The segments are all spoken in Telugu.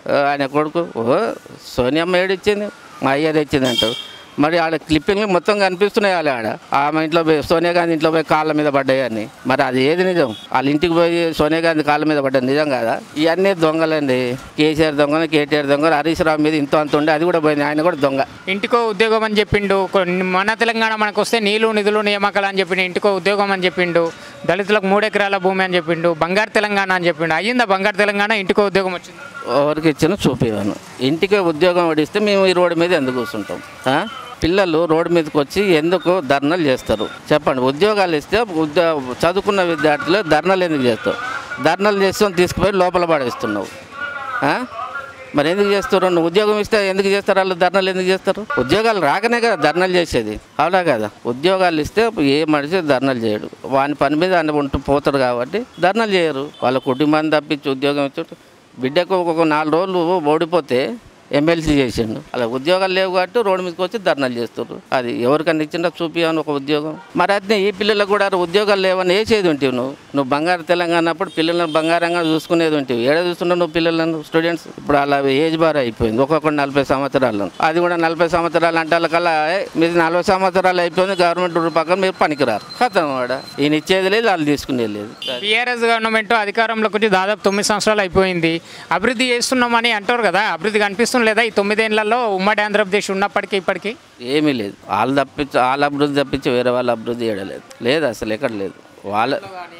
ఆ, ఆయన కొడుకు ఓ సోనియమ్మ ఏడిచ్చింది మా అయ్య తెచ్చింది అంటారు మరి ఆడ క్లిప్పింగ్లు మొత్తం కనిపిస్తున్నాయి వాళ్ళ ఆడ ఆమె ఇంట్లో పోయి సోనియా గాంధీ ఇంట్లో పోయి కాళ్ళ మీద పడ్డాయని మరి అది ఏది నిజం వాళ్ళ ఇంటికి పోయి సోనియా గాంధీ కాళ్ళ మీద పడ్డది నిజం కాదా ఇవన్నీ దొంగలండి కేసీఆర్ దొంగ కేటీఆర్ దొంగ హరీష్ రావు మీద ఇంత అంత ఉండే అది కూడా పోయింది ఆయన కూడా దొంగ ఇంటికో ఉద్యోగం అని చెప్పిండు కొన్ని మన తెలంగాణ మనకు వస్తే నీళ్లు నిధులు నియామకాలు అని చెప్పిండు ఇంటికో ఉద్యోగం అని చెప్పిండు దళితులకు మూడు ఎకరాల భూమి అని చెప్పిండు బంగారు తెలంగాణ అని చెప్పిండు అయ్యిందా బంగారు తెలంగాణ ఇంటికో ఉద్యోగం వచ్చింది ఎవరికి ఇచ్చిన చూపివాను ఇంటికి ఉద్యోగం వడిస్తే మేము ఈ రోడ్డు మీద ఎందుకు కూర్చుంటాం ఆ? పిల్లలు రోడ్డు మీదకి వచ్చి ఎందుకు ధర్నాలు చేస్తారు చెప్పండి ఉద్యోగాలు ఇస్తే ఉద్యో చదువుకున్న విద్యార్థులు ధర్నాలు ఎందుకు చేస్తారు ధర్నాలు చేస్తాం తీసుకుపోయి లోపల పడేస్తున్నావు ఆ? మరి ఎందుకు చేస్తారు నువ్వు ఉద్యోగం ఇస్తే ఎందుకు చేస్తారు వాళ్ళు ధర్నాలు ఎందుకు చేస్తారు ఉద్యోగాలు రాకనే కదా ధర్నాలు చేసేది అవునా కదా ఉద్యోగాలు ఇస్తే ఏ మనిషి ధర్నాలు చేయడు వాని పని మీద ఆయన ఉంటూ పోతాడు కాబట్టి ధర్నాలు చేయరు వాళ్ళ కుటుంబాన్ని తప్పించి ఉద్యోగం ఇచ్చి బిడ్డకు ఒక నాలుగు రోజులు ఓడిపోతే ఎమ్మెల్సీ చేసిండు అలా ఉద్యోగాలు లేవు కాబట్టి రోడ్డు మీదకి వచ్చి ధర్నాలు చేస్తారు అది ఎవరికన్నా ఇచ్చిండా చూపియాను ఒక ఉద్యోగం మరి అట్నే ఈ పిల్లలకు కూడా ఉద్యోగాలు లేవని వేసేది ఉంటావు నువ్వు నువ్వు బంగారు తెలంగాణ అప్పుడు పిల్లలను బంగారంగా చూసుకునేది ఉంటావు ఏడ చూస్తున్నావు నువ్వు పిల్లలను స్టూడెంట్స్ ఇప్పుడు అలా ఏజ్ బార్ అయిపోయింది ఒక్కొక్కటి నలభై సంవత్సరాలు అది కూడా నలభై సంవత్సరాలు అంటే వాళ్ళకల్లా "ఏ, మీది నలభై సంవత్సరాలు అయిపోయింది గవర్నమెంట్ రూల్ పక్కన మీరు పనికిరారు కథం వాడ ఈయన ఇచ్చేది లేదు వాళ్ళు తీసుకునేది లేదు బీఆర్ఎస్ గవర్నమెంట్ అధికారంలోకి వచ్చి దాదాపు తొమ్మిది సంవత్సరాలు అయిపోయింది అభివృద్ధి చేస్తున్నామని అంటారు కదా అభివృద్ధి కనిపిస్తుంది లేదా ఈ తొమ్మిదేళ్లలో ఉమ్మడి ఆంధ్రప్రదేశ్ ఉన్నప్పటికీ ఇప్పటికీ ఏమీ లేదు వాళ్ళు తప్పించి వాళ్ళ అభివృద్ధి తప్పించి వేరే వాళ్ళ అభివృద్ధి చేయడలేదు లేదు అసలు ఎక్కడ లేదు వాళ్ళ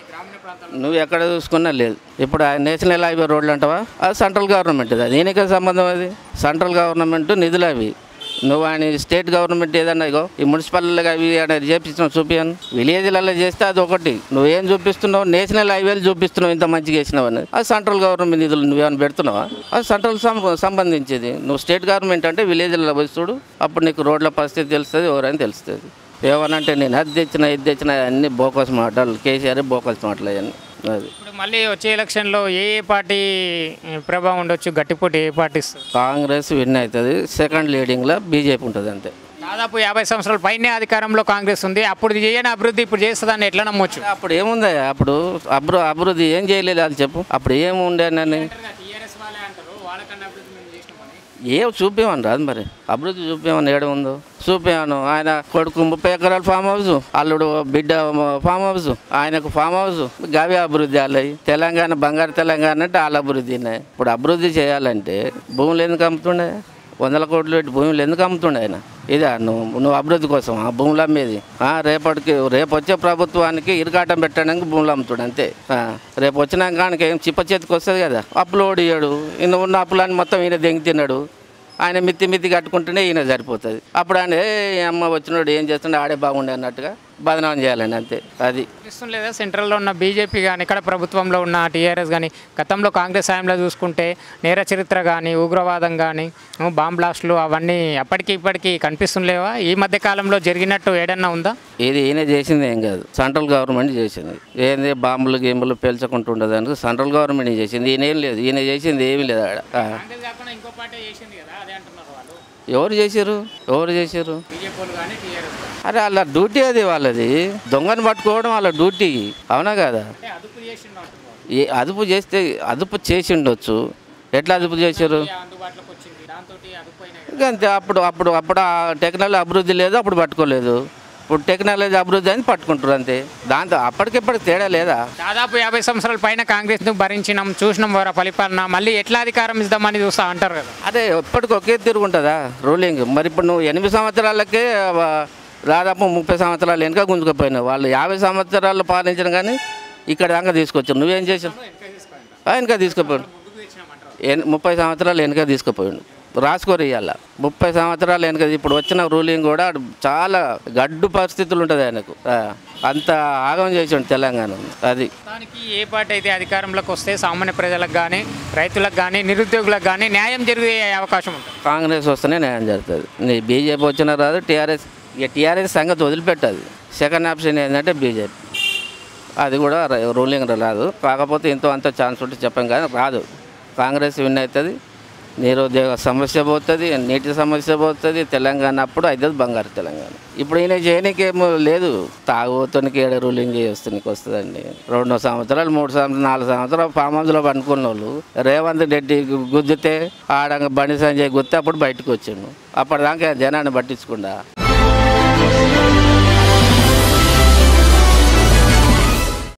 నువ్వు ఎక్కడ చూసుకున్నా లేదు ఇప్పుడు ఆ నేషనల్ హైవే రోడ్లు అంటావా అది సెంట్రల్ గవర్నమెంట్ అది దీనికే సంబంధం అది సెంట్రల్ గవర్నమెంట్ నిధులు అవి నువ్వు ఆయన స్టేట్ గవర్నమెంట్ ఏదన్నా ఇగో ఈ మున్సిపాలిటీగా అవి చేపించిన చూపియాను విలేజ్లలో చేస్తే అది ఒకటి నువ్వేం చూపిస్తున్నావు నేషనల్ హైవేలు చూపిస్తున్నావు ఇంత మంచిగా వేసినావు అని అది సెంట్రల్ గవర్నమెంట్ నిధులు నువ్వేమైనా పెడుతున్నావా అది సెంట్రల్ సం- సంబంధించేది నువ్వు స్టేట్ గవర్నమెంట్ అంటే విలేజ్లలో పోయి చూడు అప్పుడు నీకు రోడ్ల పరిస్థితి తెలుస్తుంది ఎవరైనా తెలుస్తుంది ఏమనంటే నేను అది తెచ్చిన ఇది తెచ్చిన అన్ని బోకస్ మాటలు కేసీఆర్ బోకస్ మాటలు అవన్నీ అది ఇప్పుడు మళ్ళీ వచ్చే ఎలక్షన్లో ఏ ఏ పార్టీ ఏ, ప్రభావం ఉండొచ్చు గట్టిపోటీ ఏ పార్టీ ఇస్తుంది కాంగ్రెస్ విన్ అవుతుంది సెకండ్ లీడింగ్లో బీజేపీ ఉంటుంది అంతే దాదాపు యాభై సంవత్సరాల పైనే అధికారంలో కాంగ్రెస్ ఉంది అప్పుడు చేయని అభివృద్ధి ఇప్పుడు చేస్తుందని ఎట్లా నమ్మొచ్చు అప్పుడు ఏముందా అప్పుడు అభివృ అభివృద్ధి ఏం చేయలేదు వాళ్ళు చెప్పు అప్పుడు ఏముండేనని ఏం చూపేమని రాదు మరి అభివృద్ధి చూపేమని ఏడ ఉందో చూపేమను ఆయన కొడుకు ముప్పై ఎకరాల ఫామ్ హౌస్ అల్లుడు బిడ్డ ఫామ్ హౌస్ ఆయనకు ఫామ్ హౌస్ గవి అభివృద్ధి వాళ్ళవి తెలంగాణ బంగారు తెలంగాణ అంటే వాళ్ళ అభివృద్ధి ఇప్పుడు అభివృద్ధి చేయాలంటే భూములు ఎందుకు అమ్ముతుండే వందల కోట్లు పెట్టి భూములు ఎందుకు అమ్ముతుండే ఆయన ఇదా నువ్వు నువ్వు అభివృద్ధి కోసం ఆ భూములు అమ్మేది ఆ, రేపటికి రేపు వచ్చే ప్రభుత్వానికి ఇరకాటం పెట్టడానికి భూములు అమ్ముతాడు అంతే ఆ, రేపు వచ్చినాక ఆయనకి ఏం చిప్ప చేతికి వస్తుంది కదా అప్పులు ఓడియాడు ఈయన ఉన్న అప్పులన్నీ మొత్తం ఈయన దెంగి తిన్నాడు ఆయన మిత్తి మిత్తి కట్టుకుంటేనే ఈయన సరిపోతుంది అప్పుడు ఆయన ఏ అమ్మ వచ్చినాడు ఏం చేస్తుండే ఆడే బాగుండే అన్నట్టుగా బదనామం చేయాలండి అంతే అది కనిపిస్తుంది లేదా సెంట్రల్లో ఉన్న బీజేపీ కానీ ఇక్కడ ప్రభుత్వంలో ఉన్న టీఆర్ఎస్ కానీ గతంలో కాంగ్రెస్ హయాంలో చూసుకుంటే నేర చరిత్ర కానీ ఉగ్రవాదం కానీ బాంబ్ బ్లాస్టులు అవన్నీ అప్పటికి ఇప్పటికీ కనిపిస్తుండలేవా ఈ మధ్య కాలంలో జరిగినట్టు ఏడన్నా ఉందా ఇది ఈయన చేసింది ఏం కాదు సెంట్రల్ గవర్నమెంట్ చేసింది ఏంది బాంబులు గేంబులు పేల్చకుంటుండదానికి సెంట్రల్ గవర్నమెంట్ చేసింది ఈయన ఏం లేదు ఈయన చేసింది ఏమీ లేదు ఆడ ఆ. కాంగ్రెస్ కాకుండా ఇంకో పార్టీ చేసింది కదా అదే అంటున్నారు వాళ్ళు ఎవరు చేశారు ఎవరు చేశారు బీజేపీ కానీ టీఆర్ఎస్ అరే వాళ్ళ డ్యూటీ అది వాళ్ళది దొంగను పట్టుకోవడం వాళ్ళ డ్యూటీ అవునా కదా అంటే అదుపు చేసిండు అంటున్నారు ఏ అదుపు చేస్తే అదుపు చేసి ఉండొచ్చు ఎట్లా అదుపు చేశారు అందుబాటులోకి వచ్చింది దాంతో అదుపు అయినాయి ఇంకా అంతే అప్పుడు అప్పుడు అప్పుడు ఆ టెక్నాలజీ అభివృద్ధి లేదు అప్పుడు పట్టుకోలేదు ఇప్పుడు టెక్నాలజీ అభివృద్ధి అని పట్టుకుంటారు అంతే దాంతో అప్పటికిప్పటికి తేడా లేదా దాదాపు యాభై సంవత్సరాల పైన కాంగ్రెస్ ను భరించినాం చూసినాం వారి పరిపాలన మళ్ళీ ఎట్లా అధికారం ఇద్దామని చూస్తా అంటారు కదా అదే ఎప్పటికి ఒకే తిరుగుంటుందా రూలింగ్ మరి ఇప్పుడు నువ్వు ఎనిమిది సంవత్సరాలకే ఆ, దాదాపు ముప్పై సంవత్సరాలు వెనుక గుంజుకుపోయినావు వాళ్ళు యాభై సంవత్సరాలు పాలించడం కానీ ఇక్కడ దాకా తీసుకొచ్చారు నువ్వేం చేసావు ఆ, వెనక తీసుకుపోయాడు ఎన్ ముప్పై సంవత్సరాలు వెనక తీసుకుపోయాడు రాసుకోరు ఇవాళ ముప్పై సంవత్సరాలు వెనక ఇప్పుడు వచ్చిన రూలింగ్ కూడా చాలా గడ్డు పరిస్థితులు ఉంటుంది ఆయనకు ఆ, అంత ఆగం చేసాడు తెలంగాణ అది దానికి ఏ పార్టీ అయితే అధికారంలోకి వస్తే సామాన్య ప్రజలకు కానీ రైతులకు కానీ నిరుద్యోగులకు కానీ న్యాయం జరిగే అవకాశం ఉంటుంది కాంగ్రెస్ వస్తేనే న్యాయం జరుగుతుంది నీ బీజేపీ వచ్చినా రాదు టీఆర్ఎస్ ఇక టీఆర్ఎస్ సంగతి వదిలిపెట్టదు సెకండ్ ఆప్షన్ ఏంటంటే బీజేపీ అది కూడా ర- రూలింగ్ రాదు కాకపోతే ఇంతో అంత ఛాన్స్ ఉంటే చెప్పాం కానీ రాదు కాంగ్రెస్ విన్ అవుతుంది నిరుద్యోగ సమస్య పోతుంది నీటి సమస్య పోతుంది తెలంగాణ అప్పుడు అయితే బంగారు తెలంగాణ ఇప్పుడు ఈయన చేయనీకి ఏమో లేదు తాగుతోనికి ఏడ రూలింగ్ చేస్తునికి వస్తుందండి రెండు సంవత్సరాలు మూడు సంవత్సరాలు నాలుగు సంవత్సరాలు ఫామ్ హౌస్లో పండుకున్న వాళ్ళు రేవంత్ రెడ్డి గు- గుద్దితే ఆడ బండి సంజయ్ గుత్తే అప్పుడు బయటకు వచ్చిండు అప్పటిదాకా జనాన్ని పట్టించకుండా